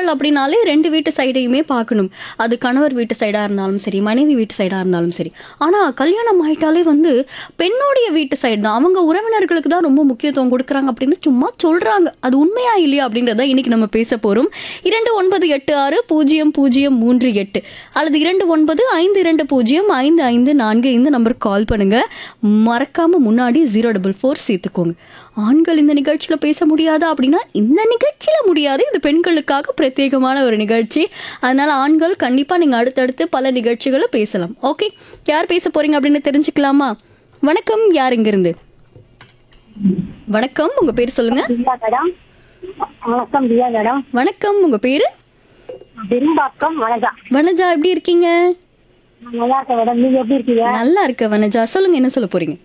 பெண்கள் அப்படின்னாலே ரெண்டு வீட்டு சைடையுமே பார்க்கணும் அது கணவர் வீட்டு சைடாக இருந்தாலும் சரி மனைவி வீட்டு சைடாக இருந்தாலும் சரி ஆனால் கல்யாணம் ஆயிட்டாலே வந்து பெண்ணுடைய வீட்டு சைடு தான் அவங்க உறவினர்களுக்கு தான் ரொம்ப முக்கியத்துவம் கொடுக்குறாங்க அப்படின்னு சும்மா சொல்கிறாங்க அது உண்மையா இல்லையா அப்படின்றத இன்னைக்கு நம்ம பேச போகிறோம் இரண்டு ஒன்பது எட்டு ஆறு பூஜ்ஜியம் பூஜ்ஜியம் மூன்று எட்டு அல்லது இரண்டு ஒன்பது ஐந்து இரண்டு பூஜ்ஜியம் ஐந்து ஐந்து நான்கு இந்த நம்பருக்கு கால் பண்ணுங்க மறக்காம முன்னாடி ஜீரோ டபுள் ஃபோர் சேர்த்துக்கோங்க ஆண்கள் இந்த நிகழ்ச்சியில் பேச முடியாதா அப்படின்னா இந்த நிகழ்ச்சியில் முடியாது இது பெண்களுக்காக பிரத்யேகமான ஒரு நிகழ்ச்சி அதனால ஆண்கள் கண்டிப்பாக நீங்கள் அடுத்தடுத்து பல நிகழ்ச்சிகளை பேசலாம் ஓகே யார் பேச போறீங்க அப்படின்னு தெரிஞ்சுக்கலாமா வணக்கம் யார் இங்கிருந்து வணக்கம் உங்க பேர் சொல்லுங்க திவ்யா மேடம் வணக்கம் திவ்யா மேடம் வணக்கம் உங்க பேரு பெரும்பாக்கம் வனஜா வனஜா எப்படி இருக்கீங்க நான் நல்லா இருக்கேன் மேடம் நீங்க எப்படி இருக்கீங்க நல்லா இருக்க வனஜா சொல்லுங்க என்ன சொல்ல போறீங்க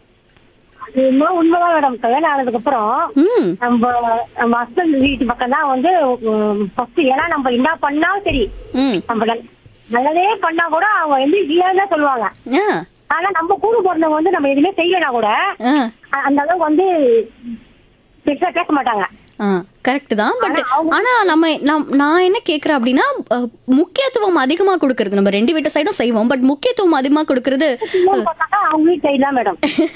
அது இன்னும் உண்மைதான் மேடம் கல்யாணம் ஆனதுக்கு அப்புறம் ம் நம்ம நம்ம ஹஸ்பண்ட் வீட்டு பக்கம் தான் வந்து ஃபர்ஸ்ட் ஏன்னா நம்ம என்ன பண்ணாலும் சரி ம் நம்ம நல்ல- நல்லதே பண்ணா கூட அவங்க வந்து இல்லைன்னு தான் சொல்லுவாங்க ஆ ஆனா நம்ம கூட பிறந்தவங்க வந்து நம்ம எதுவுமே செய்யலைனா கூட ஆ அ- அந்த அளவுக்கு வந்து பெருசா பேச மாட்டாங்க ஆ கரெக்ட் தான் பட் ஆனா நம்ம நாம் நான் என்ன கேக்குறேன் அப்படின்னா அஹ், முக்கியத்துவம் அதிகமா கொடுக்கறது நம்ம ரெண்டு வீட்டு சைடும் செய்வோம் பட் முக்கியத்துவம் அதிகமா கொடுக்கறது இன்னொரு பக்கம் தான் அவங்க வீட்டு சைடு தான் மேடம்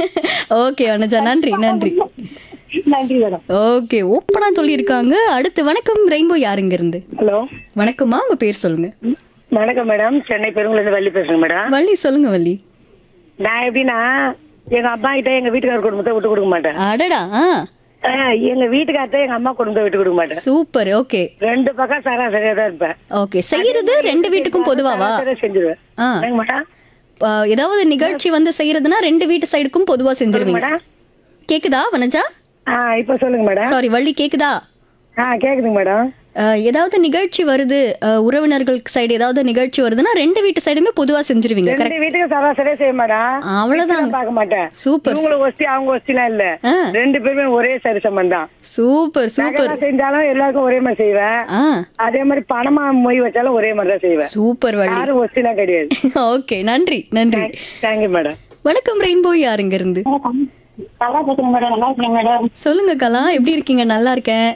ஓகே அனுஜா நன்றி நன்றி நன்றி மேடம் ஓகே ஓப்பனா சொல்லியிருக்காங்க அடுத்து வணக்கம் ரெயின்போ யாருங்க இருந்து ஹலோ வணக்கம்மா உங்க பேர் சொல்லுங்க வணக்கம் மேடம் சென்னை பெருங்குலேருந்து வள்ளி பேசுறேன் மேடம் வள்ளி சொல்லுங்க வள்ளி நான் எப்படின்னா எங்க அம்மா கிட்ட எங்க வீட்டுக்கார குடும்பத்தை விட்டு கொடுக்க மாட்டேன் அடடா ஆ ஆஹ், எங்க வீட்டுக்காரத்தை எங்க அம்மா குடும்பத்தை விட்டு கொடுக்க மாட்டேன் சூப்பர் ஓகே ரெண்டு பக்கம் சராசரியா தான் இருப்பேன் ஓகே செய்யறது ரெண்டு வீட்டுக்கும் பொதுவாவா சராசரியா செஞ்சிருவேன் ஆ என்னங்க மேடம் அஹ், ஏதாவது நிகழ்ச்சி வந்து செய்யறதுன்னா ரெண்டு வீட்டு சைடுக்கும் பொதுவா செஞ்சிருவீங்க மேடம் கேக்குதா வனஜா ஆ இப்ப சொல்லுங்க மேடம் சாரி வள்ளி கேக்குதா ஆ கேக்குதுங்க மேடம் அஹ், ஏதாவது நிகழ்ச்சி வருது அஹ், உறவினர்களுக்கு சைடு ஏதாவது நிகழ்ச்சி வருதுன்னா ரெண்டு வீட்டு சைடுமே பொதுவா செஞ்சிருவீங்க கரெக்ட் ரெண்டு வீட்டுக்கு சராசரியா செய்ய மேடம் அவ்வளவுதான் பார்க்க மாட்டேன் சூப்பர் இவங்களும் ஒஸ்தி அவங்க ஒஸ்திலாம் இல்ல ஆ. ரெண்டு பேருமே ஒரே சரிசமம் தான் சூப்பர் சூப்பர் நகைலாம் செஞ்சாலும் எல்லாருக்கும் ஒரே மாதிரி செய்வேன் ஆ அதே மாதிரி பணமா மொய் வச்சாலும் ஒரே மாதிரி தான் செய்வேன் சூப்பர் வள்ளி யாரும் ஒஸ்திலாம் கிடையாது ஓகே நன்றி நன்றி தேங்க்யூ மேடம் வணக்கம் ரெயின்போ யாருங்க இருந்து நல்லா பேசுறேன் மேடம் நல்லா இருக்கேன் மேடம் சொல்லுங்க கலா எப்படி இருக்கீங்க நல்லா இருக்கேன்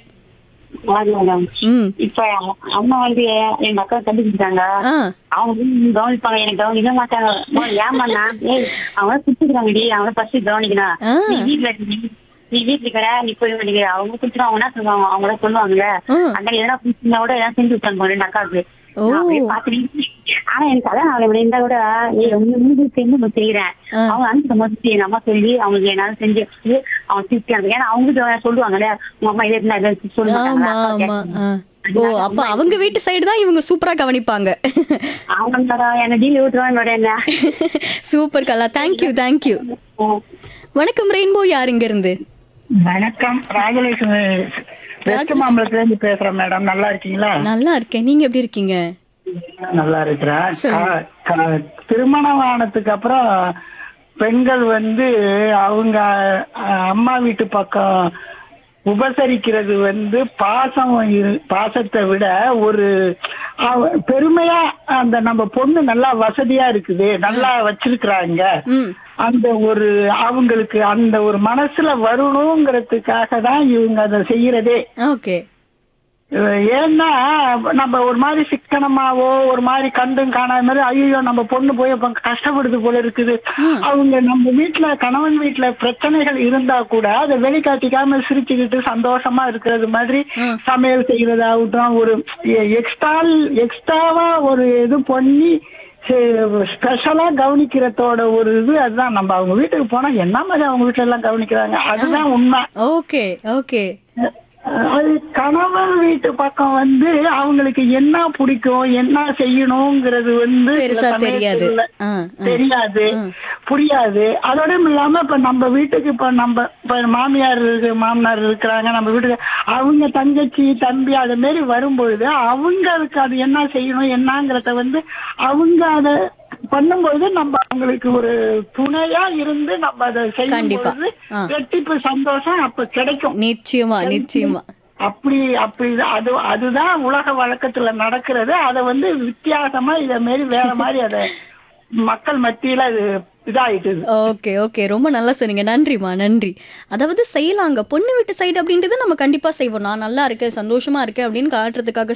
மேடம் ம் இப்ப அம்மா வந்து எங்க அக்கா கண்டுபிடிச்சாங்க ஆ அவங்க வந்து கவனிப்பாங்க எனக்கு கவனிக்க மாட்டாங்க மோ- ஏமாண்ணா ஏய் அவங்க குடுத்துக்கிறாங்கடி அவங்க ஃபர்ஸ்ட் கவனிக்கணும் ஆ. நீ வீட்டுல இருக்க- நீ வீட்டுல இருக்கிற நீ போய் வேண்டிய அவங்க குடுத்துரும் அவங்க என்ன சொல்லுவாங்க அவங்கள சொல்லுவாங்க ஆ. அந்த எதனா குடுத்துருந்தா கூட எதனா செஞ்சு விட்டாங்க ரெண்டு அக்காவுக்கு ஓ. நான் அப்படியே பாத்துட்டு ஆனா எனக்கு கல்யாணம் ஆகல இப்படி இருந்தா கூட ஏய் உங்க மூணு செஞ்சு நான் செய்யறேன் ஆ. அவங்க அனுப்பிட்ட மாதிரி எங்க அம்மா சொல்லி அவங்களுக்கு என்னால செஞ்சு வச்சு அவங்க திருப்தி அந்த ஏன்னா அவங்க சொல்லுவாங்கல்ல உங்க அம்மா இதை இருந்தா இதை சொல்ல ஆமா ஆமா ஆ. ஓ அப்ப அவங்க வீட்டு சைடு தான் இவங்க சூப்பரா கவனிப்பாங்க அவங்க என்ன டீல் விட்டுருவாங்க என்ன சூப்பர் கலா தேங்க்யூ தேங்க்யூ வணக்கம் ரெயின்போ யாருங்க இருந்து வணக்கம் ராஜலட்சுமி வெஸ்ட் மாம்பலத்துல இருந்து பேசுறேன் மேடம் நல்லா இருக்கீங்களா நல்லா இருக்கேன் நீங்க எப்படி இருக்கீங்க நல்லா இருக்கிறேன் சொல்லுங்க. க- க- திருமணம் ஆனதுக்கு அப்புறம் பெண்கள் வந்து அவங்க அஹ், அம்மா வீட்டு பக்கம் உபசரிக்கிறது வந்து பாசம் இரு- பாசத்தை விட ஒரு அவ- பெருமையா அந்த நம்ம பொண்ணு நல்லா வசதியா இருக்குது நல்லா வச்சிருக்கிறாங்க ம் அந்த ஒரு அவங்களுக்கு அந்த ஒரு மனசுல வரணுங்கிறதுக்காக தான் இவங்க அதை செய்யறதே ஓகே அஹ் ஏன்னா நம்ம ஒரு மாதிரி சிக்கனமாவோ ஒரு மாதிரி கண்டும் காணாத மாதிரி ஐயோ நம்ம பொண்ணு போய் இப்ப கஷ்டப்படுது போல இருக்குது அவங்க நம்ம வீட்டுல கணவன் வீட்டுல பிரச்சனைகள் இருந்தா கூட அதை வெளிக்காட்டிக்காம சிரிச்சுக்கிட்டு சந்தோஷமா இருக்கிறது மாதிரி சமையல் செய்யறதாகட்டும் ஒரு எக்ஸ்ட்ரா எக்ஸ்ட்ராவா ஒரு இது பண்ணி ஸ்பெஷலா கவனிக்கிறதோட ஒரு இது அதுதான் நம்ம அவங்க வீட்டுக்கு போனா என்ன மாதிரி அவங்க வீட்டுல எல்லாம் கவனிக்கிறாங்க அதுதான் உண்மை ஓகே ஓகே அது கணவன் வீட்டு பக்கம் வந்து அவங்களுக்கு என்ன பிடிக்கும் என்ன செய்யணுங்கிறது வந்து சில பெருசா தெரியாது. சமயத்துல ஆ, ஆ. தெரியாது புரியாது அதோட இல்லாம இப்ப நம்ம வீட்டுக்கு இப்ப நம்ம இப்ப மாமியார் இருக்கு மாமனார் இருக்கிறாங்க நம்ம வீட்டுக்கு அவங்க தங்கச்சி தம்பி அது மாரி வரும்பொழுது அவங்களுக்கு அது என்ன செய்யணும் என்னங்கிறத வந்து அவங்க அதை பண்ணும்பொழுது நம்ம அவங்களுக்கு ஒரு துணையா இருந்து நம்ம அதை செய்யும் கண்டிப்பா. பொழுது ஆ. ரெட்டிப்பு சந்தோஷம் அப்ப கிடைக்கும் நிச்சயமா நிச்சயமா அப்படி அப்படி அது அதுதான் உலக வழக்கத்துல நடக்கிறது அதை வந்து வித்தியாசமா இத மாரி வேற மாதிரி அத மக்கள் மத்தியில அது இதாயிட்டு ஓகே ஓகே ரொம்ப நல்லா சொன்னீங்க நன்றிம்மா நன்றி அதாவது செய்யலாங்க பொண்ணு வீட்டு சைடு அப்படின்றது நம்ம கண்டிப்பா செய்வோம் நான் நல்லா இருக்கேன் சந்தோஷமா இருக்கேன் அப்படின்னு காட்டுறதுக்காக